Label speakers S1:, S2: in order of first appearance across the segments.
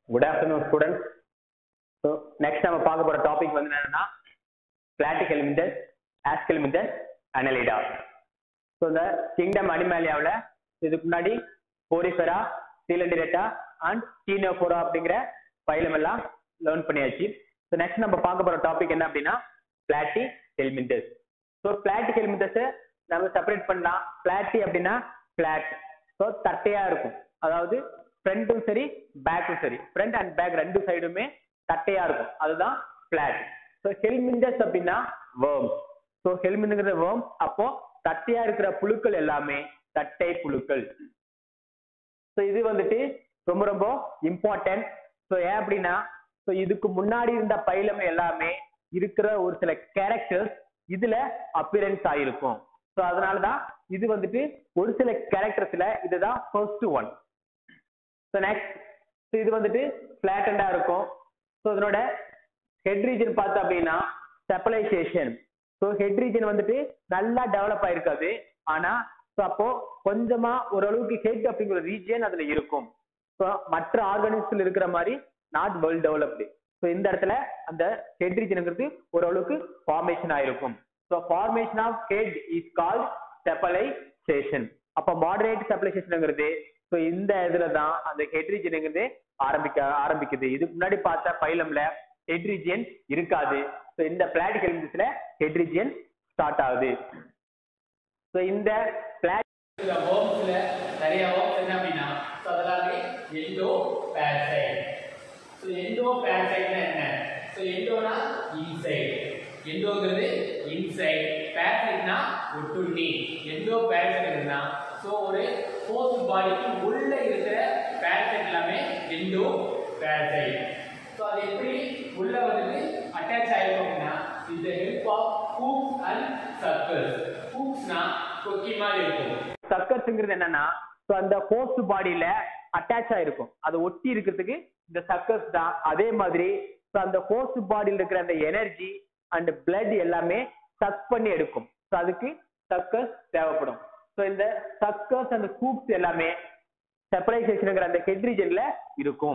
S1: good afternoon students so next நம்ம பார்க்க போற டாபிக் வந்து என்னன்னா platyhelminthes aschelminthes annelida so இந்த கிங்டம் அனிமேலியாவில் இதுக்கு முன்னாடி போரிஃபெரா சீலண்டிரேட்டா அண்ட் டீனோஃபோரா அப்படிங்கிற பைலம் எல்லாம் லேர்ன் பண்ணியாச்சு ஸோ நெக்ஸ்ட் நம்ம பார்க்க போற டாபிக் என்ன அப்படின்னா பிளாட்டி எலிமெண்டஸ் ஸோ பிளாட்டிக் எலிமெண்டஸை நம்ம செப்பரேட் பண்ணலாம் பிளாட்டி அப்படின்னா பிளாட் ஸோ தட்டையா இருக்கும் அதாவது ஃப்ரண்ட்டும் சரி பேக்கும் சரி ஃப்ரண்ட் அண்ட் பேக் ரெண்டு சைடுமே தட்டையா இருக்கும் அதுதான் பிளாட் ஸோ ஹெல்மிண்டஸ் அப்படின்னா வேர்ம்ஸ் ஸோ ஹெல்மின்ங்கிறது வேர்ம் அப்போ தட்டையா இருக்கிற புழுக்கள் எல்லாமே தட்டை புழுக்கள் ஸோ இது வந்துட்டு ரொம்ப ரொம்ப இம்பார்ட்டன்ட் ஸோ ஏன் அப்படின்னா ஸோ இதுக்கு முன்னாடி இருந்த பைலம் எல்லாமே இருக்கிற ஒரு சில கேரக்டர்ஸ் இதுல அப்பியரன்ஸ் ஆயிருக்கும் ஸோ அதனாலதான் இது வந்துட்டு ஒரு சில கேரக்டர்ஸ்ல இதுதான் first one so next so இது வந்துட்டு ஃபிளாட்டண்டா இருக்கும் ஸோ இதனோட ஹெட் ரீஜன் பார்த்தோம் அப்படின்னா ஸ்டெபலைசேஷன் ஸோ ஹெட் ரீஜன் வந்துட்டு நல்லா டெவலப் ஆயிருக்காது ஆனா ஸோ அப்போ கொஞ்சமா ஓரளவுக்கு ஹெட் அப்படிங்கிற ரீஜன் அதுல இருக்கும் ஸோ மற்ற ஆர்கானிசத்தில் இருக்கிற மாதிரி நாட் வெல் டெவலப்டு ஸோ இந்த இடத்துல அந்த ஹெட் ரீஜனுங்கிறது ஓரளவுக்கு ஃபார்மேஷன் ஆயிருக்கும் so formation of head is called cephalization அப்போ மாடரேட் ஸ்டெபலைசேஷனுங்கிறது ஸோ இந்த இதுல தான் அந்த ஹெட் ரீஜனுங்கிறது ஆரம்பிக்க ஆரம்பிக்குது இதுக்கு முன்னாடி பார்த்த பைலம்ல ஹெட் ரீஜியன் இருக்காது ஸோ இந்த பிளாட்டிக் எலிமெண்ட்ஸ்ல ஹெட் ரீஜியன் ஸ்டார்ட் ஆகுது ஸோ இந்த பிளாட்
S2: ஹோம்ஸ்ல நிறைய ஹோம்ஸ் என்ன அப்படின்னா ஸோ அதெல்லாமே எண்டோ பேரசைட் ஸோ எண்டோ பேரசைட்னா என்ன ஸோ எண்டோனா இன்சைட் எண்டோங்கிறது இன்சைட் பேரசைட்னா ஒட்டுண்ணி எண்டோ பேரசைட்னா ஸோ ஒரு ஹோஸ்ட் பாடிக்கு உள்ள இருக்கிற பேரசைட் எல்லாமே எண்டோ பேரசைட் ஸோ அது எப்படி உள்ள வந்துட்டு அட்டாச் ஆயிருக்கும் அப்படின்னா இந்த help of hooks and suckers ஹூக்ஸ்னா கொக்கி மாதிரி இருக்கும்
S1: சர்க்கஸ்ங்கிறது என்னன்னா ஸோ அந்த ஹோஸ்ட் பாடியில அட்டாச் ஆயிருக்கும் அது ஒட்டி இருக்கிறதுக்கு இந்த சர்க்கஸ் தான் அதே மாதிரி ஸோ அந்த ஹோஸ்ட் பாடியில் இருக்கிற அந்த எனர்ஜி அண்ட் பிளட் எல்லாமே சக் பண்ணி எடுக்கும் ஸோ அதுக்கு சர்க்கஸ் தேவைப்படும் ஸோ இந்த சர்க்கஸ் அந்த ஹூக்ஸ் எல்லாமே செப்பரைசேஷனுங்கிற அந்த ஹெட் ரீஜன்ல இருக்கும்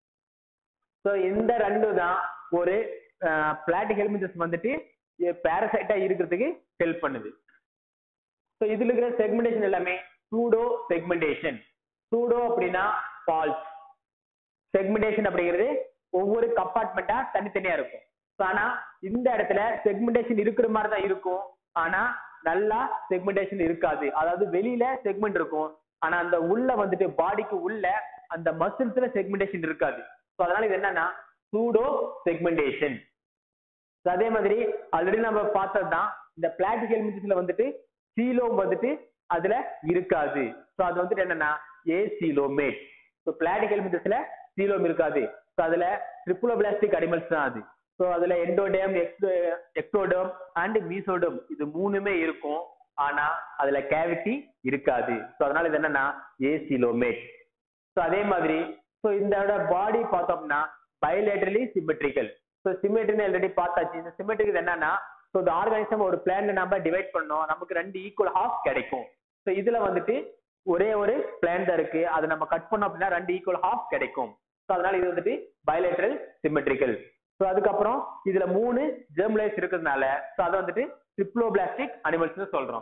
S1: ஸோ இந்த ரெண்டு தான் ஒரு பிளாட்டிக் ஹெல்மிட்டஸ் வந்துட்டு பேரசைட்டா இருக்கிறதுக்கு ஹெல்ப் பண்ணுது ஸோ இதுல இருக்கிற செக்மெண்டேஷன் எல்லாமே சூடோ செக்மெண்டேஷன் சூடோ அப்படின்னா ஃபால்ஸ் செக்மெண்டேஷன் அப்படிங்கிறது ஒவ்வொரு கம்பார்ட்மெண்டா தனித்தனியா இருக்கும் So, ஆனா இந்த இடத்துல செக்மெண்டேஷன் இருக்கிற மாதிரி தான் இருக்கும் ஆனா நல்லா செக்மெண்டேஷன் இருக்காது அதாவது வெளியில செக்மெண்ட் இருக்கும் ஆனா அந்த உள்ள வந்துட்டு பாடிக்கு உள்ள அந்த மசில்ஸ்ல செக்மெண்டேஷன் இருக்காது ஸோ அதனால இது என்னன்னா சூடோ செக்மெண்டேஷன் அதே மாதிரி ஆல்ரெடி நம்ம பார்த்தது தான் இந்த பிளாட்டிக் எலிமெண்ட்ஸ்ல வந்துட்டு சீலோம் வந்துட்டு அதுல இருக்காது ஸோ அது வந்துட்டு என்னன்னா ஏ சீலோமேட் ஸோ பிளாட்டிக் எலிமெண்ட்ஸ்ல சீலோம் இருக்காது ஸோ அதுல ட்ரிப்புலோபிளாஸ்டிக் அனிமல்ஸ் தான் அது ஸோ அதுல எண்டோடேம் எக்டோடோம் அண்ட் மீசோடோம் இது மூணுமே இருக்கும் ஆனா அதுல கேவிட்டி இருக்காது ஸோ அதனால இது என்னன்னா ஏ சீலோமேட் ஸோ அதே மாதிரி ஸோ இந்த பாடி பார்த்தோம்னா பயோலேட்டரலி சிமெட்ரிக்கல் ஸோ சிமெட்ரின்னு ஆல்ரெடி பார்த்தாச்சு இந்த சிமெட்ரிக் என்னன்னா ஸோ இந்த ஆர்கானிசம் ஒரு பிளான்ல நம்ம டிவைட் பண்ணோம் நமக்கு ரெண்டு ஈக்குவல் ஹாஃப் கிடைக்கும் ஸோ இதுல வந்துட்டு ஒரே ஒரு பிளான் தான் இருக்கு அதை நம்ம கட் பண்ணோம் அப்படின்னா ரெண்டு ஈக்குவல் ஹாஃப் கிடைக்கும் ஸோ அதனால இது வந்துட்டு பயோலேட்டரல் சிமெட்ரிக்கல் ஸோ அதுக்கப்புறம் இதுல மூணு ஜெர்ம்லைஸ் இருக்கிறதுனால ஸோ அதை வந்துட்டு ட்ரிப்ளோபிளாஸ்டிக் அனிமல்ஸ்னு சொல்றோம்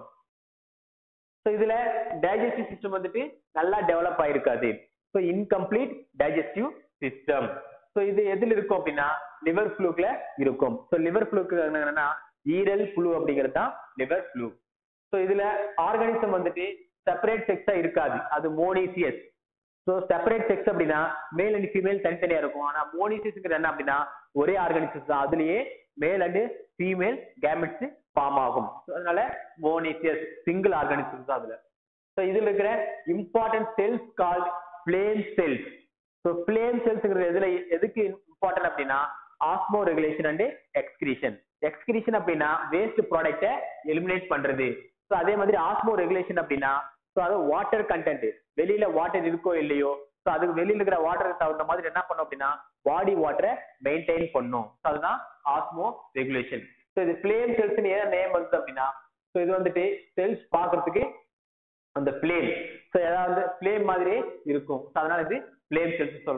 S1: ஸோ இதுல டைஜஸ்டிவ் சிஸ்டம் வந்துட்டு நல்லா டெவலப் ஆயிருக்காது so incomplete digestive system so இது எதுல இருக்கும் அப்படின்னா லிவர் ஃப்ளூக்ல இருக்கும் ஸோ லிவர் ஃப்ளூக்கு என்னன்னா ஈரல் புழு அப்படிங்கிறது தான் லிவர் ஃப்ளூ ஸோ இதுல ஆர்கானிசம் வந்துட்டு செப்பரேட் செக்ஸா இருக்காது அது மோனிசியஸ் ஸோ செப்பரேட் செக்ஸ் அப்படின்னா மேல் அண்ட் ஃபீமேல் தனித்தனியா இருக்கும் ஆனா மோனிசியஸ்ங்கிறது என்ன அப்படின்னா ஒரே ஆர்கானிசம் தான் அதுலயே male and female gametes form ஆகும் So, அதனால மோனிசியஸ் சிங்கிள் ஆர்கானிசம் தான் அதுல ஸோ இதுல இருக்கிற important cells call flame cells so flame செல்ஸ்ங்கிறது எதுல எதுக்கு இம்பார்ட்டன்ட் அப்படின்னா osmoregulation and excretion excretion அப்படின்னா வேஸ்ட் ப்ராடக்ட்டை எலிமினேட் பண்றது ஸோ அதே மாதிரி ஆஸ்மோ ரெகுலேஷன் அப்படின்னா ஸோ அது வாட்டர் கண்டென்ட் வெளியில வாட்டர் இருக்கோ இல்லையோ ஸோ அதுக்கு வெளியில இருக்கிற வாட்டருக்கு தகுந்த மாதிரி என்ன பண்ணும் அப்படின்னா பாடி வாட்டரை மெயின்டைன் பண்ணும் ஸோ அதுதான் ஆஸ்மோ ரெகுலேஷன் ஸோ இது ஃபிளேம் செல்ஸ்னு ஏன் நேம் வந்து அப்படின்னா ஸோ இது வந்துட்டு செல்ஸ் பார்க்கறதுக்கு அந்த ஃபிளேம் ஸோ ஏதாவது ஃபிளேம் மாதிரியே இருக்கும் ஸோ அதனால இது ஃபிளேம் செல்ஸ் சொல்றோம்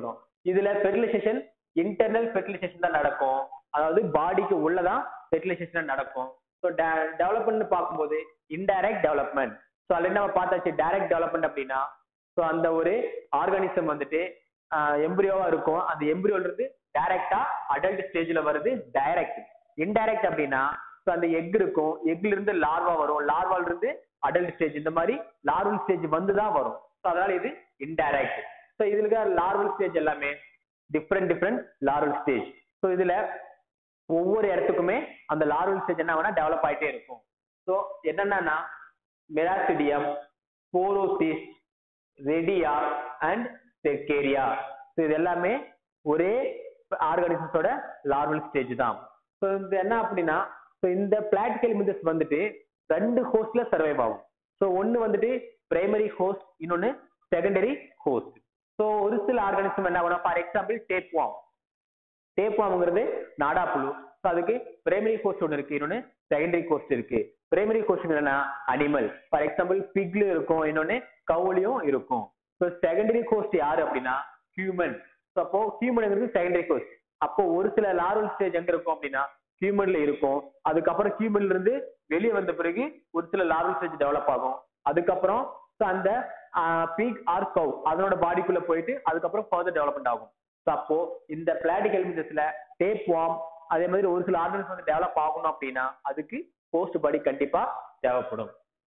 S1: இதுல ஃபெர்டிலைசேஷன் இன்டர்னல் ஃபெர்டிலைசேஷன் தான் நடக்கும் அதாவது பாடிக்கு உள்ளதான் ஃபெர்டிலைசேஷன் நடக்கும் ஸோ டெவலப்மெண்ட் பார்க்கும்போது இன்டைரக்ட் டெவலப்மெண்ட் ஸோ அதில் நம்ம பார்த்தாச்சு டைரக்ட் டெவலப்மெண்ட் அப்படின்னா ஸோ அந்த ஒரு ஆர்கானிசம் வந்துட்டு எம்பிரியோவா இருக்கும் அந்த எம்பிரியோல இருந்து டைரக்டா அடல்ட் ஸ்டேஜ்ல வருது டைரக்ட் இன்டைரக்ட் அப்படின்னா ஸோ அந்த எக் இருக்கும் எக்ல இருந்து லார்வா வரும் லார்வால இருந்து அடல்ட் ஸ்டேஜ் இந்த மாதிரி லார்வல் ஸ்டேஜ் வந்து தான் வரும் ஸோ அதனால இது இன்டைரக்ட் ஸோ இதுல இருக்க லார்வல் ஸ்டேஜ் எல்லாமே different different larval stage so இதுல ஒவ்வொரு இடத்துக்குமே அந்த லார்வல் ஸ்டேஜ் என்ன வேணா டெவலப் ஆயிட்டே இருக்கும் ஸோ என்னென்னா miracidium sporocyst redia and cercaria so இது எல்லாமே ஒரே ஆர்கானிசம்ஸோட லார்வல் ஸ்டேஜ் தான் ஸோ இது என்ன அப்படின்னா ஸோ இந்த பிளாட்டிக்கல் மிதஸ் வந்துட்டு ரெண்டு ஹோஸ்ட்ல சர்வைவ் ஆகும் ஸோ ஒன்று வந்துட்டு பிரைமரி ஹோஸ்ட் இன்னொன்று செகண்டரி ஹோஸ்ட் ஸோ ஒரு சில ஆர்கானிசம் என்ன ஆகும் ஃபார் எக்ஸாம்பிள் டேப் வாம் டேப் வாம்ங்கிறது நாடா புழு ஸோ அதுக்கு பிரைமரி கோஸ்ட் ஒன்று இருக்கு இன்னொன்று செகண்டரி கோஸ்ட் இருக்கு பிரைமரி கோஸ்ட் என்னன்னா அனிமல் ஃபார் எக்ஸாம்பிள் பிக்ல இருக்கும் இன்னொன்று கவுலியும் இருக்கும் ஸோ செகண்டரி கோஸ்ட் யாரு அப்படின்னா ஹியூமன் ஸோ அப்போ ஹியூமனுங்கிறது செகண்டரி கோஸ்ட் அப்போ ஒரு சில லாரல் ஸ்டேஜ் எங்க இருக்கும் அப்படின்னா ஹியூமன்ல இருக்கும் அதுக்கப்புறம் ஹியூமன்ல இருந்து வெளியே வந்த பிறகு ஒரு சில லாரல் ஸ்டேஜ் டெவலப் ஆகும் அதுக்கப்புறம் ஸோ அந்த பீக் ஆர் கவ் அதனோட பாடிக்குள்ள போயிட்டு அதுக்கப்புறம் ஃபர்தர் டெவலப்மெண்ட் ஆகும் ஸோ அப்போ இந்த பிளாட்டிக் எலிமெண்ட்ஸ்ல டேப் வார்ம் அதே மாதிரி ஒரு சில ஆர்கன்ஸ் வந்து டெவலப் ஆகணும் அப்படின்னா அதுக்கு போஸ்ட் பாடி கண்டிப்பா தேவைப்படும்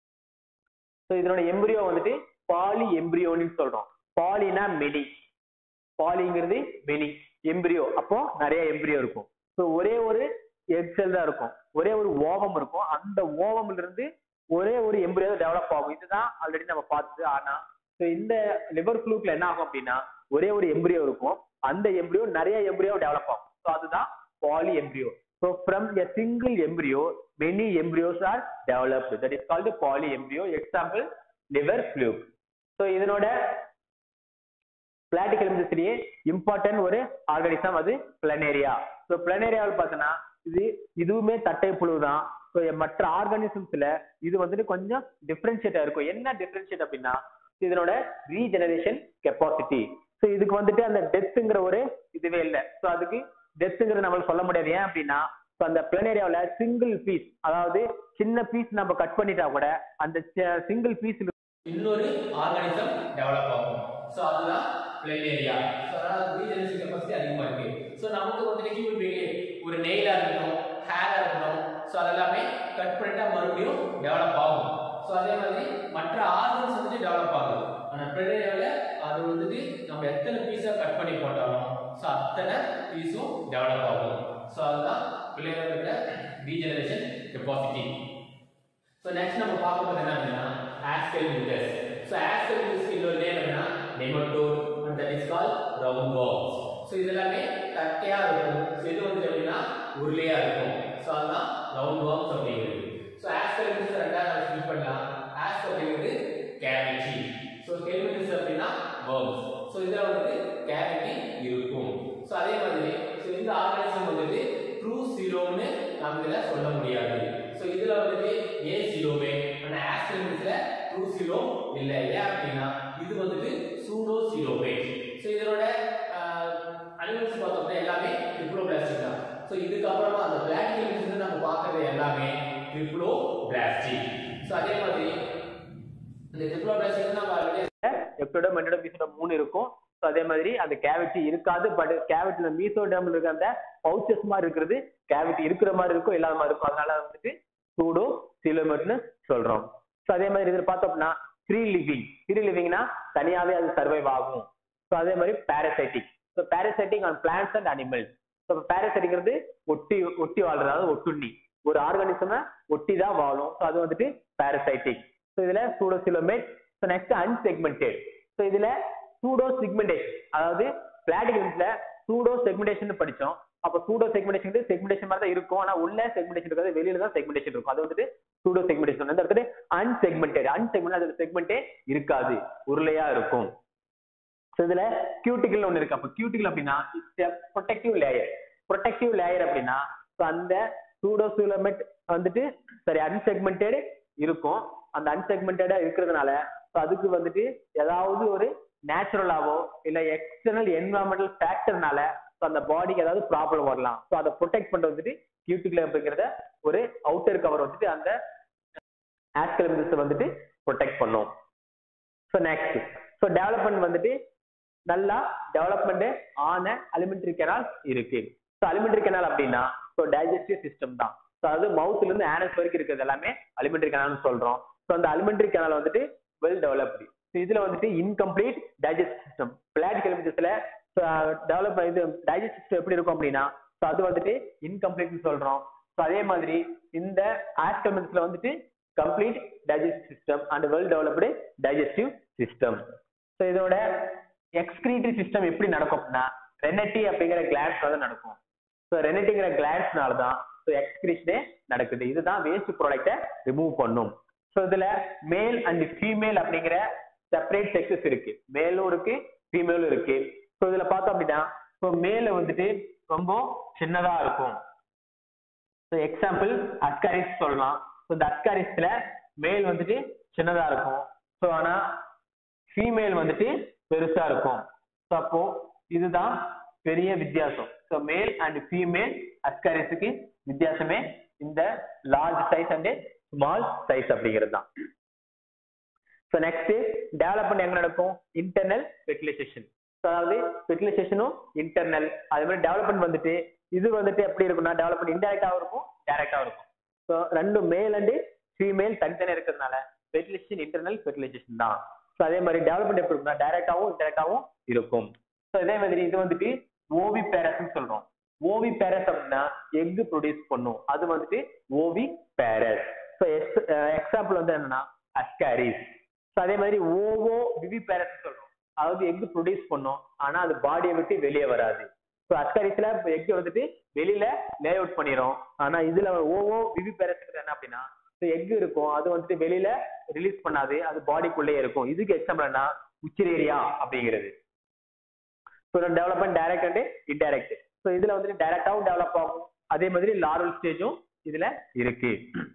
S1: ஸோ இதனோட எம்பிரியோ வந்துட்டு பாலி எம்பிரியோன்னு சொல்றோம் பாலினா மெனி பாலிங்கிறது மெனி எம்பிரியோ அப்போ நிறைய எம்பிரியோ இருக்கும் ஸோ ஒரே ஒரு எக்ஸல் தான் இருக்கும் ஒரே ஒரு ஓவம் இருக்கும் அந்த ஓவம்ல இருந்து ஒரே ஒரு எம்பிரியோ டெவலப் ஆகும் இதுதான் ஆல்ரெடி நம்ம பார்த்தது ஆனா ஸோ இந்த லிவர் ஃப்ளூக்ல என்ன ஆகும் அப்படின்னா ஒரே ஒரு எம்பிரியோ இருக்கும் அந்த எம்பிரியோ நிறைய எம்பிரியோ டெவலப் ஆகும் ஸோ அதுதான் polyembryo so from a single embryo many embryos are developed that is called polyembryo example liver fluke so இதனோட பிளாட்டிக் எலிமெண்ட்ஸ்லயே இம்பார்ட்டன்ட் ஒரு ஆர்கானிசம் அது பிளனேரியா ஸோ பிளனேரியாவில் பார்த்தோன்னா இது இதுவுமே தட்டை புழு தான் ஸோ மற்ற ஆர்கானிசம்ஸ்ல இது வந்துட்டு கொஞ்சம் டிஃபரன்ஷியேட்டா இருக்கும் என்ன டிஃபரன்ஷியேட் அப்படின்னா இதனோட ரீஜெனரேஷன் கெப்பாசிட்டி ஸோ இதுக்கு வந்துட்டு அந்த டெத்துங்கிற ஒரு இதுவே இல்லை ஸோ அதுக்கு டெத்துங்கிறது நம்மளால சொல்ல முடியாது ஏன் அப்படின்னா ஸோ அந்த பிளனேரியாவில் சிங்கிள் பீஸ் அதாவது சின்ன பீஸ் நம்ம கட் பண்ணிட்டா கூட அந்த சிங்கிள் பீஸ்
S2: இன்னொரு ஆர்கானிசம் டெவலப் ஆகும் ஸோ அதுதான் பிளேனேரியா ஸோ அதனால ரீஜெனரேஷன் கெப்பாசிட்டி அதிகமாக இருக்கு ஸோ நமக்கு வந்துட்டு ஹியூமன் பீயிங் ஒரு நெயிலாக இருக்கட்டும் ஹேராக இருக்கட்டும் ஸோ அதெல்லாமே கட் பண்ணிட்டா மறுபடியும் டெவலப் ஆகும் ஸோ அதே மாதிரி மற்ற ஆர்கன்ஸ் வந்துட்டு டெவலப் ஆகும் ஆனால் பிளேனேரியாவில் அது வந்துட்டு நம்ம எத்தனை பீஸாக கட் பண்ணி போட்டாலும் ஸோ அத்தனை பீஸும் டெவலப் ஆகும் ஸோ அதுதான் பிளேனேரியாவில் ரீஜெனரேஷன் கெப்பாசிட்டி ஸோ நெக்ஸ்ட் நம்ம பார்க்க போகிறது என்ன அப்படின்னா ஆஸ்கல் மில்டஸ் ஸோ ஆஸ்கல் மில்டஸ்க்கு இன்னொரு நேம் என்ன nematode and that is call round worms so இது எல்லாமே தட்டையா இருக்கும் ஸோ இது வந்து எப்படின்னா உருளையா இருக்கும் ஸோ அதுதான் ரவுண்ட் வார்ம்ஸ் அப்படிங்கிறது ஸோ ஆஸ்கல் மில்டஸ் ரெண்டாவது நம்ம ஸ்பிட் பண்ணலாம் ஆஸ்க் அப்படிங்கிறது கேவிட்டி ஸோ ஹெல்மில்டஸ் அப்படின்னா வார்ம்ஸ் ஸோ இதில் வந்து கேவிட்டி இருக்கும் ஸோ அதே மாதிரி ஸோ இந்த ஆர்கானிசம் வந்துட்டு ட்ரூ சீரோம்னு நம்ம இதில் சொல்ல முடியாது ஸோ இதில் வந்துட்டு ஏ சீரோமே ஆனால் ஆஸ்ட்ரமிக்ஸில் ட்ரூ சீரோ இல்லை ஏன் அப்படின்னா இது வந்துட்டு சூடோ சீரோமே ஸோ இதனோட அனிமல்ஸ் பார்த்தோம்னா எல்லாமே ட்ரிப்ளோ பிளாஸ்டிக் தான் ஸோ இதுக்கப்புறமா அந்த பிளாக் எலிமெண்ட்ஸ் நம்ம பார்க்கறது எல்லாமே ட்ரிப்ளோ பிளாஸ்டிக் ஸோ அதே மாதிரி இந்த ட்ரிப்ளோ பிளாஸ்டிக் நம்ம ஆல்ரெடி
S1: எப்டோட மெண்டோட மீசோட மூணு இருக்கும் ஸோ அதே மாதிரி அந்த கேவிட்டி இருக்காது பட் கேவிட்டில மீசோடம்ல இருக்க அந்த பவுச்சஸ் மாதிரி இருக்கிறது கேவிட்டி இருக்கிற மாதிரி இருக்கும் இல்லாத மாதிரி இருக்கும் அதனால வந்துட்டு சூடோ சிலோமெட்னு சொல்றோம் ஸோ அதே மாதிரி இதில் பார்த்தோம்னா ஃப்ரீ லிவிங் ஃப்ரீ லிவிங்னா தனியாவே அது சர்வைவ் ஆகும் ஸோ அதே மாதிரி parasitic so parasitic on plants and animals so பாரசைட்டிங்கிறது ஒட்டி ஒட்டி வாழ்றது அதாவது ஒட்டுண்ணி ஒரு ஆர்கானிசமை ஒட்டி தான் வாழும் ஸோ அது வந்துட்டு பாரசைட்டிக் ஸோ இதுல pseudocoelomate so next unsegmented so இதுல சூடோ செக்மெண்டேஷன் அதாவது பிளாட்டிகல்ஸ்ல சூடோ செக்மெண்டேஷன் படிச்சோம் அப்போ சூடோ செக்மெண்டேஷன் செக்மெண்டேஷன் மாதிரி தான் இருக்கும் ஆனா உள்ள செக்மெண்டேஷன் இருக்காது வெளியில தான் செக்மெண்டேஷன் இருக்கும் அது வந்துட்டு சூடோ செக்மெண்டேஷன் அந்த இடத்துல அன்செக்மெண்டட் அன்செக்மெண்ட் அது செக்மெண்டே இருக்காது உருளையா இருக்கும் ஸோ இதுல கியூட்டிக்கல் ஒன்று இருக்கு அப்போ கியூட்டிக்கல் அப்படின்னா ப்ரொடெக்டிவ் லேயர் ப்ரொடெக்டிவ் லேயர் அப்படின்னா ஸோ அந்த சூடோசூலமெட் வந்துட்டு சரி அன்செக்மெண்டட் இருக்கும் அந்த அன்செக்மெண்டடா இருக்கிறதுனால ஸோ அதுக்கு வந்துட்டு ஏதாவது ஒரு நேச்சுரலாவோ இல்ல எக்ஸ்டர்னல் என்வரான்மெண்டல் ஃபேக்டர்னால ஸோ அந்த பாடிக்கு ஏதாவது ப்ராப்ளம் வரலாம் ஸோ அதை ப்ரொடெக்ட் பண்றது வந்துட்டு கியூட்டிகுலர் அப்படிங்கிறத ஒரு அவுட்டர் கவர் வந்துட்டு அந்த ஆஸ்கலமிசத்தை வந்துட்டு ப்ரொடெக்ட் பண்ணும் ஸோ நெக்ஸ்ட் ஸோ டெவலப்மெண்ட் வந்துட்டு நல்லா டெவலப்மெண்ட் ஆன அலிமெண்ட்ரி கெனால் இருக்கு ஸோ அலிமெண்ட்ரி கெனால் அப்படின்னா ஸோ டைஜஸ்டிவ் சிஸ்டம் தான் ஸோ அது மவுத்ல இருந்து ஆனஸ் வரைக்கும் இருக்கிறது எல்லாமே அலிமெண்ட்ரி கெனால்னு சொல்றோம் ஸோ அந்த அலிமெண்ட்ரி கெனால் வந்துட்டு வெல் டெவலப்டு ஸோ இதுல வந்துட்டு இன்கம்ப்ளீட் டைஜஸ்ட் சிஸ்டம் பிளாட் கிலோமீட்டர்ஸ்ல டெவலப் இது டைஜஸ்ட் சிஸ்டம் எப்படி இருக்கும் அப்படின்னா ஸோ அது வந்துட்டு இன்கம்ப்ளீட்னு சொல்றோம் ஸோ அதே மாதிரி இந்த ஆஸ்கல்மெண்ட்ஸ்ல வந்துட்டு complete digest system and well developed digestive system so இதோட எக்ஸ்கிரீட்டரி சிஸ்டம் எப்படி நடக்கும் அப்படின்னா ரெனட்டி அப்படிங்கிற கிளான்ஸ் வந்து நடக்கும் ஸோ ரெனட்டிங்கிற கிளான்ஸ்னால தான் ஸோ எக்ஸ்கிரீஷனே நடக்குது இதுதான் வேஸ்ட் ப்ராடக்டை ரிமூவ் பண்ணும் ஸோ இதுல மேல் அண்ட் ஃபீமேல் அப்படிங்கிற செப்பரேட் செக்ஸஸ் இருக்கு மேலும் இருக்கு ஃபீமேலும் இருக்கு ஸோ இதுல பார்த்தோம் அப்படின்னா ஸோ மேல வந்துட்டு ரொம்ப சின்னதா இருக்கும் ஸோ எக்ஸாம்பிள் அஸ்காரிஸ் சொல்லலாம் ஸோ இந்த அஸ்காரிஸ்ல மேல் வந்துட்டு சின்னதா இருக்கும் ஸோ ஆனா ஃபீமேல் வந்துட்டு பெருசா இருக்கும் ஸோ அப்போ இதுதான் பெரிய வித்தியாசம் ஸோ மேல் அண்ட் ஃபீமேல் அஸ்காரிஸுக்கு வித்தியாசமே இந்த large size and small size அப்படிங்கிறது தான் ஸோ நெக்ஸ்ட் டெவலப்மெண்ட் எங்க நடக்கும் இன்டர்னல் ஃபெர்டிலைசேஷன் ஸோ அதாவது ஃபெர்டிலைசேஷனும் இன்டர்னல் அதே மாதிரி டெவலப்மெண்ட் வந்துட்டு இது வந்துட்டு எப்படி இருக்கும்னா டெவலப்மெண்ட் இன்டெரக்டாகவும் இருக்கும் டேரக்டாகவும் இருக்கும் ஸோ ரெண்டும் மேல் அண்ட் ஃபீமேல் தனித்தனியாக இருக்கிறதுனால ஃபெர்டிலைசேஷன் இன்டர்னல் ஃபெர்டிலைசேஷன் தான் ஸோ அதே மாதிரி டெவலப்மெண்ட் எப்படி இருக்கும்னா டைரக்டாகவும் இன்டெரக்டாகவும் இருக்கும் ஸோ இதே மாதிரி இது வந்துட்டு ஓவி பேரஸ்ன்னு சொல்றோம் ஓவி பேரஸ் அப்படின்னா எக் ப்ரொடியூஸ் பண்ணும் அது வந்துட்டு ஓவி பேரஸ் ஸோ எக்ஸாம்பிள் வந்து என்னன்னா அஸ்காரிஸ் ஸோ அதே மாதிரி ஓவோ விவி பேரஸ் சொல்றோம் அதாவது எக் ப்ரொடியூஸ் பண்ணும் ஆனா அது பாடியை விட்டு வெளியே வராது ஸோ அஸ்காரிஸ்ல எக் வந்துட்டு வெளியில லே அவுட் பண்ணிடும் ஆனா இதுல ஓவோ விவி பேரஸ் என்ன அப்படின்னா எக் இருக்கும் அது வந்துட்டு வெளியில ரிலீஸ் பண்ணாது அது பாடிக்குள்ளே இருக்கும் இதுக்கு எக்ஸாம்பிள் என்ன உச்சிரேரியா அப்படிங்கிறது so development direct and indirect so இதுல வந்துட்டு டைரக்டாவும் டெவலப் ஆகும் அதே மாதிரி லாரல் ஸ்டேஜும் இதுல இருக்கு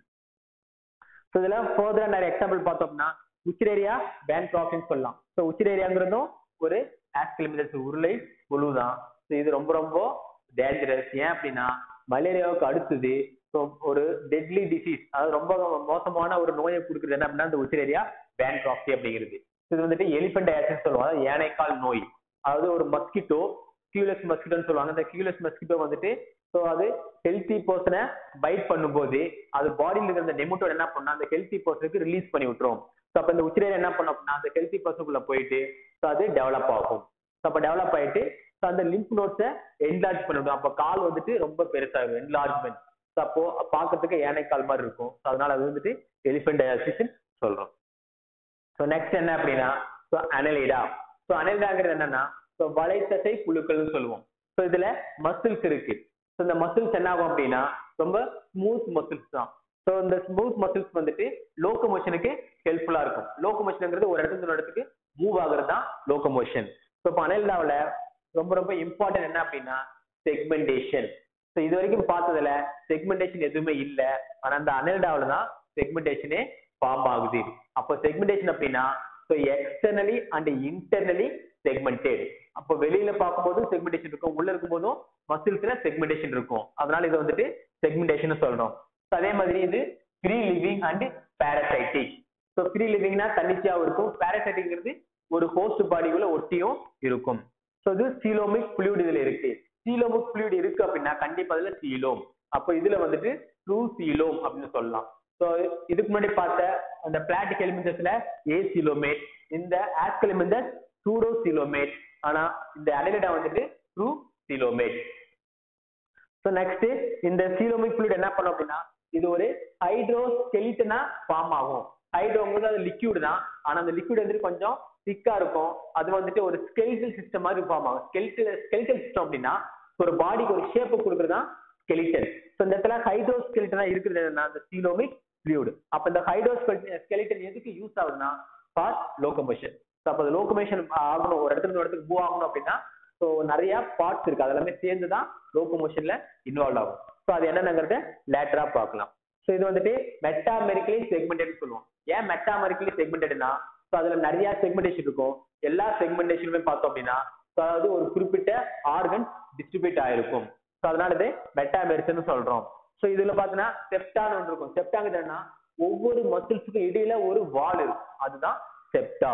S1: ஸோ இதுல ஃபர்தரா நிறைய எக்ஸாம்பிள் பார்த்தோம்னா உச்சிரேரியா பேன் ப்ராஃபின்னு சொல்லலாம் ஸோ உச்சிரேரியாங்கிறதும் ஒரு ஆஸ்கிலிமிதஸ் உருளை புழு தான் ஸோ இது ரொம்ப ரொம்ப டேஞ்சரஸ் ஏன் அப்படின்னா மலேரியாவுக்கு அடுத்தது ஸோ ஒரு டெட்லி டிசீஸ் அதாவது ரொம்ப மோசமான ஒரு நோயை கொடுக்குறது என்ன அப்படின்னா இந்த உச்சிரேரியா பேன் ப்ராஃபி அப்படிங்கிறது இது வந்துட்டு எலிஃபென்ட் ஆசிஸ் சொல்லுவாங்க யானைக்கால் நோய் அதாவது ஒரு மஸ்கிட்டோ கியூலஸ் மஸ்கிட்டோன்னு சொல்லுவாங்க அந்த கியூலஸ் மஸ்கிட்டோ வந்துட்டு ஸோ அது ஹெல்த்தி பர்சனை பைட் பண்ணும்போது அது பாடியில் இருக்கிற அந்த நெமட்டோட என்ன பண்ணா அந்த ஹெல்த்தி பர்சனுக்கு ரிலீஸ் பண்ணி விட்டுரும் ஸோ அப்போ இந்த உச்சிரேரியா என்ன பண்ணோம் அப்படின்னா அந்த ஹெல்த்தி பர்சனுக்குள்ள போயிட்டு ஸோ அது டெவலப் ஆகும் ஸோ அப்போ டெவலப் ஆயிட்டு ஸோ அந்த லிம்ப் நோட்ஸை என்லார்ஜ் பண்ணிவிடும் அப்போ கால் வந்துட்டு ரொம்ப பெருசாகும் என்லார்ஜ்மெண்ட் ஸோ அப்போ பார்க்கறதுக்கு யானைக்கால் மாதிரி இருக்கும் ஸோ அதனால அது வந்துட்டு எலிஃபென்ட் டயாசிஸ் சொல்றோம் ஸோ நெக்ஸ்ட் என்ன அப்படின்னா ஸோ அனலிடா ஸோ அனலிடாங்கிறது என்னன்னா ஸோ வலைத்தசை புழுக்கள்னு சொல்லுவோம் ஸோ இதுல மசில்ஸ் இருக்கு ஸோ இந்த மசில்ஸ் என்ன ஆகும் அப்படின்னா ரொம்ப ஸ்மூத் மசில்ஸ் தான் ஸோ இந்த ஸ்மூத் மசில்ஸ் வந்துட்டு லோகமோஷனுக்கு ஹெல்ப்ஃபுல்லா இருக்கும் லோகமோஷனுங்கிறது ஒரு இடத்துக்கு ஒரு இடத்துக்கு மூவ் ஆகுறது தான் லோகமோஷன் ஸோ இப்போ அனலிடாவில் ரொம்ப ரொம்ப இம்பார்ட்டன்ட் என்ன அப்படின்னா செக்மெண்டேஷன் ஸோ இது வரைக்கும் பார்த்ததுல செக்மெண்டேஷன் எதுவுமே இல்லை ஆனா அந்த அனல்டாவில் தான் செக்மெண்டேஷனே ஃபார்ம் ஆகுது அப்போ செக்மெண்டேஷன் அப்படின்னா so externally and internally segmented அப்போ வெளியில பார்க்கும்போதும் செக்மெண்டேஷன் இருக்கும் உள்ள இருக்கும்போதும் மசில்ஸ்ல செக்மெண்டேஷன் இருக்கும் அதனால இதை வந்துட்டு செக்மெண்டேஷன் சொல்றோம் ஸோ அதே மாதிரி இது free living and parasitic so free லிவிங்னா தன்னிச்சையாவும் இருக்கும் பேரசைட்டிக்ங்கிறது ஒரு ஹோஸ்ட் பாடிக்குள்ள ஒட்டியும் இருக்கும் ஸோ இது சீலோமிக் ஃப்ளூயிட் இதுல இருக்கு சீலோமிக் ஃப்ளூயிட் இருக்கு அப்படின்னா கண்டிப்பா அதுல சீலோம் அப்போ இதுல வந்துட்டு ட்ரூ சீலோம் அப்படின்னு சொல்லலாம் ஸோ இதுக்கு முன்னாடி பார்த்த அந்த பிளாட்டிக் எலிமெண்டஸ்ல ஏ சீலோமேட் இந்த ஆஸ்கெலிமெண்டஸ் சூடோ சீலோமேட் ஆனா இந்த அடலிடா வந்துட்டு ட்ரூ சீலோமேட் ஸோ நெக்ஸ்ட் இந்த சீலோமிக் ஃப்ளூயிட் என்ன பண்ணும் அப்படின்னா இது ஒரு ஹைட்ரோ ஸ்கெலிட்டனா ஃபார்ம் ஆகும் ஹைட்ரோங்கிறது அது லிக்யூட் தான் ஆனா அந்த லிக்யூட் வந்துட்டு கொஞ்சம் திக்கா இருக்கும் அது வந்துட்டு ஒரு ஸ்கெலிட்டல் சிஸ்டம் மாதிரி ஃபார்ம் ஆகும் ஸ்கெலிட்டல் ஸ்கெலிட்டல் சிஸ்டம் அப்படின்னா ஒரு பாடிக்கு ஒரு ஷேப் கொடுக்குறது தான் ஸ்கெலிட்டன் ஸோ இந்த இடத்துல ஹைட்ரோ ஸ்கெலிட்டனா இருக்கிறது என்னன்னா அந்த சீலோமிக் ஃப்ளூயிட் அப்ப இந்த ஹைட்ரோ ஸ்கெலிட்டன் எதுக்கு யூஸ் ஆகுதுன்னா ஃபார் லோகமோஷன் ஸோ அப்போ அது லோகமோஷன் ஆகணும் ஒரு இடத்துல ஒரு இடத்துக்கு மூவ் ஆகணும் அப்படின்னா ஸோ நிறைய பார்ட்ஸ் இருக்கு அதெல்லாமே சேர்ந்து தான் லோகமோஷன்ல இன்வால்வ் ஆகும் ஸோ அது என்னங்கிறத லேட்டரா பார்க்கலாம் ஸோ இது வந்துட்டு மெட்டாமெரிக்கலி செக்மெண்டட் சொல்லுவோம் ஏன் மெட்டாமெரிக்கலி செக்மெண்டட்னா ஸோ அதுல நிறைய செக்மெண்டேஷன் இருக்கும் எல்லா செக்மெண்டேஷனுமே பார்த்தோம் அப்படின்னா so அதாவது ஒரு குறிப்பிட்ட ஆர்கன் டிஸ்ட்ரிபியூட் ஆயிருக்கும் ஸோ அதனால இது மெட்டாமெரிசன் சொல்றோம் ஸோ இதுல பார்த்தீங்கன்னா செப்டான்னு ஒன்று இருக்கும் செப்டாங்கிறது என்னன்னா ஒவ்வொரு மசில்ஸுக்கும் இடையில ஒரு வால் இருக்கும் அதுதான் செப்டா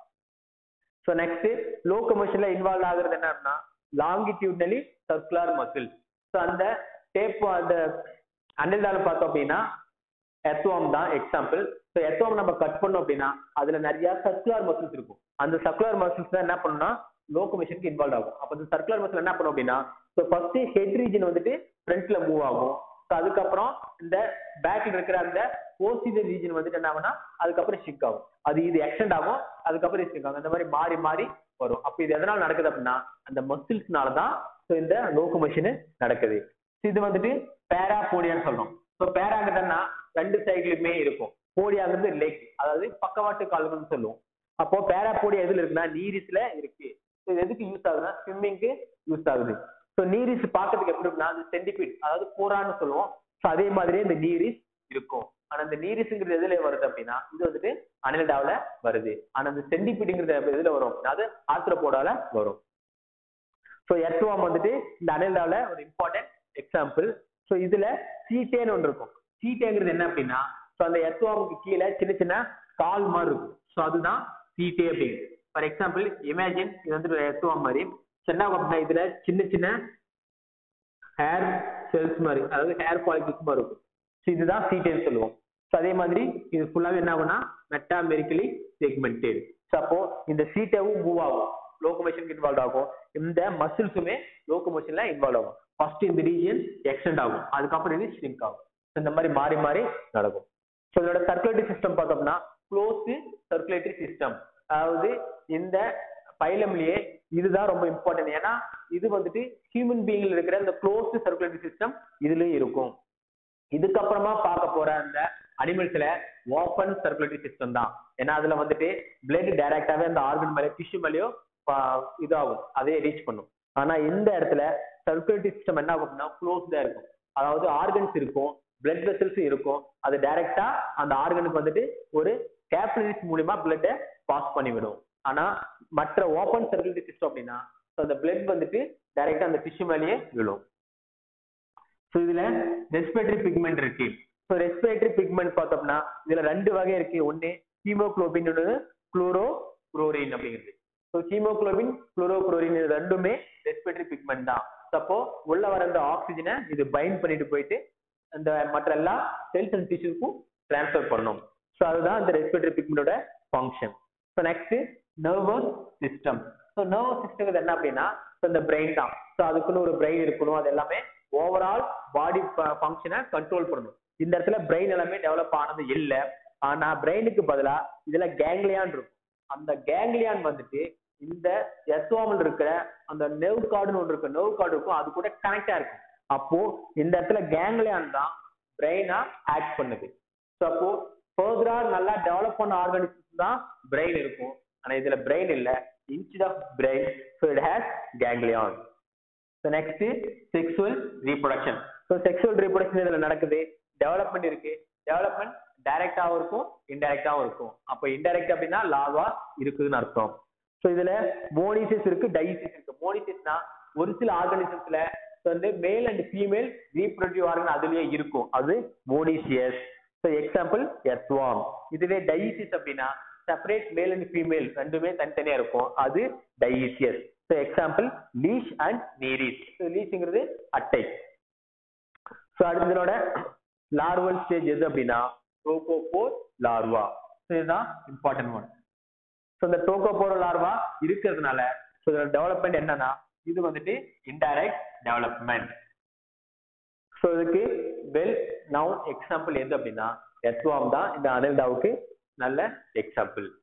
S1: ஸோ நெக்ஸ்ட் லோகமோஷன்ல இன்வால்வ் ஆகுறது என்னன்னா லாங்கிடியூட்னலி சர்க்குலர் மசில் ஸோ அந்த டேப் அந்த அண்டர்டால பார்த்தோம் அப்படின்னா எத்வாம் தான் எக்ஸாம்பிள் ஸோ எத்வாம் நம்ம கட் பண்ணோம் அப்படின்னா அதுல நிறைய சர்க்குலர் மசில்ஸ் இருக்கும் அந்த சர்க்குலர் மசில்ஸ் தான் என்ன பண்ணும்னா லோகமோஷனுக்கு இன்வால்வ் ஆகும் அப்போ அந்த சர்க்குலர் மசில் என்ன பண்ணும் அப்படின்னா ஸோ ஃபர்ஸ்ட் ஹெட் ரீஜன் வந்துட்டு ஃப்ரண்ட்ல மூவ் ஆகும் ஸோ அதுக்கப்புறம் இந்த பேக்ல இருக்கிற அந்த போசிஜர் ரீஜன் வந்துட்டு என்ன ஆகும்னா அதுக்கப்புறம் ஷிக் ஆகும் அது இது எக்ஸ்டெண்ட் ஆகும் அதுக்கப்புறம் ஷிக் ஆகும் அந்த மாதிரி மாறி மாறி வரும் அப்போ இது எதனால நடக்குது அப்படின்னா அந்த மசில்ஸ்னால தான் ஸோ இந்த லோகமோஷன் நடக்குது So இது வந்துட்டு பேரா போடியான்னு சொல்றோம் ஸோ பேராங்கிறதுனா ரெண்டு சைட்லயுமே இருக்கும் போடியாங்கிறது லெக் அதாவது பக்கவாட்டு கால்கள்னு சொல்லுவோம் அப்போ பேரா போடியா எதுல இருக்குன்னா நீரிஸ்ல இருக்கு ஸோ இது எதுக்கு யூஸ் ஆகுதுன்னா ஸ்விம்மிங்க்கு யூஸ் ஆகுது ஸோ நீரிஸ் பார்க்கறதுக்கு எப்படி இருக்குன்னா அது சென்டிபீட் அதாவது பூரான்னு சொல்லுவோம் ஸோ அதே மாதிரியே இந்த நீரிஸ் இருக்கும் ஆனா இந்த நீரிஸ்ங்கிறது எதுல வருது அப்படின்னா இது வந்துட்டு அனில்டாவில வருது ஆனா இந்த சென்டிபீட்டுங்கிறது எதுல வரும் அப்படின்னா அது ஆத்திரப்போடால வரும் ஸோ எர்த்வாம் வந்துட்டு இந்த அனில்டாவில ஒரு இம்பார்ட்டன்ட் எக்ஸாம்பிள் ஸோ இதுல சீட்டேன்னு ஒன்று இருக்கும் சீட்டேங்கிறது என்ன அப்படின்னா ஸோ அந்த எர்த்வாமுக்கு கீழே சின்ன சின்ன கால் மாதிரி இருக்கும் ஸோ அதுதான் சீட்டே அப்படிங்கிறது ஃபார் எக்ஸாம்பிள் இமேஜின் இது வந்து ஒரு எர்த்வாம் மாதிரி So என்ன ஆகும் அப்படின்னா இதுல சின்ன சின்ன ஹேர் செல்ஸ் மாதிரி அதாவது ஹேர் ஃபாலிகல்ஸ் மாதிரி இருக்கும் ஸோ இதுதான் சீட்டேன்னு சொல்லுவோம் ஸோ அதே மாதிரி இது ஃபுல்லாவே என்ன ஆகும்னா மெட்டாமெரிக்கலி செக்மெண்டட் ஸோ அப்போ இந்த சீட்டாவும் மூவ் ஆகும் லோகமோஷனுக்கு இன்வால்வ் ஆகும் இந்த மசில்ஸுமே லோகமோஷன்ல இன்வால்வ் ஆகும் ஃபர்ஸ்ட் இந்த ரீஜன் எக்ஸ்டெண்ட் ஆகும் அதுக்கப்புறம் இது ஷ்ரிங்க் ஆகும் So இந்த மாதிரி மாறி மாறி நடக்கும் ஸோ இதோட சர்க்குலேட்டரி சிஸ்டம் பார்த்தோம்னா க்ளோஸ் சர்க்குலேட்டரி சிஸ்டம் அதாவது இந்த பைலம்லயே இதுதான் ரொம்ப இம்பார்ட்டன்ட் ஏன்னா இது வந்துட்டு ஹியூமன் பீயிங்ல இருக்கிற இந்த க்ளோஸ் சர்க்குலேட்டரி சிஸ்டம் இதுலயும் இருக்கும் இதுக்கப்புறமா பார்க்க போற அந்த அனிமல்ஸ்ல ஓப்பன் சர்க்குலேட்டரி சிஸ்டம் தான் ஏன்னா அதுல வந்துட்டு பிளட் டைரக்டாவே அந்த ஆர்கன் மேலே டிஷ்யூ மேலேயோ பா- இதாகும் அதே ரீச் பண்ணும் ஆனா இந்த இடத்துல சர்க்குலேட்டரி சிஸ்டம் என்ன ஆகும் அப்படின்னா க்ளோஸ்டா இருக்கும் அதாவது ஆர்கன்ஸ் இருக்கும் பிளட் வெசல்ஸ் இருக்கும் அது டைரக்டா அந்த ஆர்கனுக்கு வந்துட்டு ஒரு கேப்லரிஸ் மூலியமா பிளட்டை பாஸ் பண்ணிவிடும் ஆனா மற்ற ஓப்பன் சர்க்குலேட்டரி சிஸ்டம் அப்படின்னா so அந்த பிளட் வந்துட்டு டைரக்டா அந்த டிஷ்யூ மேலேயே விழும் ஸோ இதுல ரெஸ்பிரேட்டரி பிக்மெண்ட் இருக்கு ஸோ ரெஸ்பிரேட்டரி பிக்மெண்ட் பார்த்தோம்னா இதுல ரெண்டு வகை இருக்கு ஒன்னு ஹீமோகுளோபின் ஒன்று குளோரோ குளோரின் அப்படிங்கிறது ஸோ ஹீமோகுளோபின் குளோரோ குளோரின் இது ரெண்டுமே ரெஸ்பிரேட்டரி பிக்மெண்ட் தான் அப்போ உள்ள வர அந்த ஆக்சிஜனை இது பைண்ட் பண்ணிட்டு போயிட்டு அந்த மற்ற எல்லா செல்ஸ் அண்ட் டிஷ்யூக்கும் ட்ரான்ஸ்ஃபர் பண்ணும் ஸோ அதுதான் அந்த ரெஸ்பிரேட்டரி பிக்மெண்டோட function so next nervous system so nervous system என்ன அப்படின்னா so இந்த பிரெயின் தான் ஸோ அதுக்குன்னு ஒரு பிரெயின் இருக்கணும் அது எல்லாமே ஓவரால் பாடி ஃபங்க்ஷனை கண்ட்ரோல் பண்ணணும் இந்த இடத்துல பிரெயின் எல்லாமே டெவலப் ஆனது இல்லை ஆனா பிரெயினுக்கு பதிலா இதுல கேங்லியான் இருக்கும் அந்த கேங்லியான் வந்துட்டு இந்த எஸ்வாமல் இருக்கிற அந்த நெர்வ் கார்டுன்னு ஒன்று இருக்கு நெர்வ் கார்டு இருக்கும் அது கூட கனெக்டா இருக்கும் அப்போ இந்த இடத்துல கேங்லியான் தான் பிரெயினா ஆக்ட் பண்ணுது ஸோ அப்போ ஃபர்தரா நல்லா டெவலப் பண்ண ஆர்கானிசம் தான் பிரெயின் இருக்கும் ஆனா இதுல பிரெயின் இல்ல instead of brain so it has ganglion so next sexual reproduction so sexual reproduction இதுல நடக்குது டெவலப்மெண்ட் இருக்கு டெவலப்மெண்ட் டைரக்டாவும் இருக்கும் இன்டைரக்டாவும் இருக்கும் அப்போ இன்டைரக்ட் அப்படின்னா லாவா இருக்குதுன்னு அர்த்தம் ஸோ இதுல மோனிசிஸ் இருக்கு டைசிஸ் இருக்கு மோனிசிஸ்னா ஒரு சில ஆர்கானிசம்ஸ்ல வந்து மேல் அண்ட் ஃபீமேல் ரீப்ரொடக்டிவ் ஆர்கன் அதுலயே இருக்கும் அது மோனிசியஸ் ஸோ எக்ஸாம்பிள் எர்த்வாம் இதுவே டைசிஸ் அப்படின்னா செப்பரேட் மேல் அண்ட் ஃபீமேல் ரெண்டுமே தனித்தனியா இருக்கும் அது dioecious so example leech and nereis so லீஷ்ங்கிறது அட்டை ஸோ அடுத்ததோட லார்வல் ஸ்டேஜ் எது அப்படின்னா டோகோபோர் லார்வா ஸோ இதுதான் இம்பார்ட்டன்ட் ஒன் ஸோ இந்த டோகோபோர் லார்வா இருக்கிறதுனால ஸோ இதோட டெவலப்மெண்ட் என்னன்னா இது வந்துட்டு இன்டைரக்ட் டெவலப்மெண்ட் ஸோ இதுக்கு வெல் நவுன் எக்ஸாம்பிள் எது அப்படின்னா எஸ்வாம் தான் இந்த அனில்டாவுக்கு நல்ல எக்ஸாம்பிள்